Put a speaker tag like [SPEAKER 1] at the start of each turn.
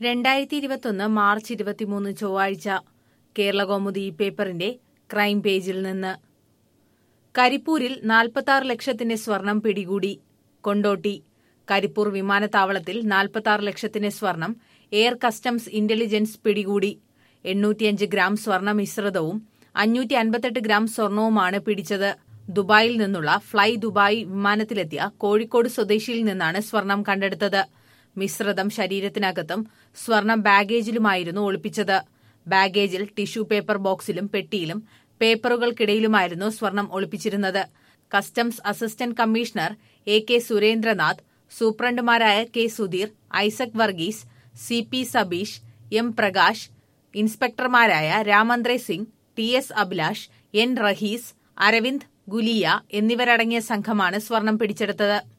[SPEAKER 1] രണ്ടായിരത്തി ഇരുപത്തൊന്ന് മാർച്ച് ഇരുപത്തിമൂന്ന് ചൊവ്വാഴ്ച കേരളകൗമുദി പേപ്പറിന്റെ ക്രൈം പേജിൽ നിന്ന് കരിപ്പൂരിൽ നാൽപ്പത്തി ലക്ഷത്തിന്റെ സ്വർണം പിടികൂടി കൊണ്ടോട്ടി കരിപ്പൂർ വിമാനത്താവളത്തിൽ നാൽപ്പത്തി ലക്ഷത്തിന്റെ സ്വർണം എയർ കസ്റ്റംസ് ഇന്റലിജൻസ് പിടികൂടി എണ്ണൂറ്റിയഞ്ച് ഗ്രാം സ്വർണ മിശ്രിതവും അഞ്ഞൂറ്റി അൻപത്തെട്ട് ഗ്രാം സ്വർണവുമാണ് പിടിച്ചത് ദുബായിൽ നിന്നുള്ള ഫ്ളൈ ദുബായ് വിമാനത്തിലെത്തിയ കോഴിക്കോട് സ്വദേശിയിൽ നിന്നാണ് സ്വർണം കണ്ടെടുത്തത് മിശ്രിതം ശരീരത്തിനകത്തും സ്വർണം ബാഗേജിലുമായിരുന്നു ഒളിപ്പിച്ചത് ബാഗേജിൽ ടിഷ്യൂ പേപ്പർ ബോക്സിലും പെട്ടിയിലും പേപ്പറുകൾക്കിടയിലുമായിരുന്നു സ്വർണം ഒളിപ്പിച്ചിരുന്നത് customs assistant commissioner A K Surendranath സൂപ്രണ്ടുമാരായ K Sudheer Isaac Varghese C P Sabeesh M Prakash ഇൻസ്പെക്ടർമാരായ Ramendra Singh T S Abhilash N Raheez Aravind Gulia എന്നിവരടങ്ങിയ സംഘമാണ് സ്വർണം പിടിച്ചെടുത്തത്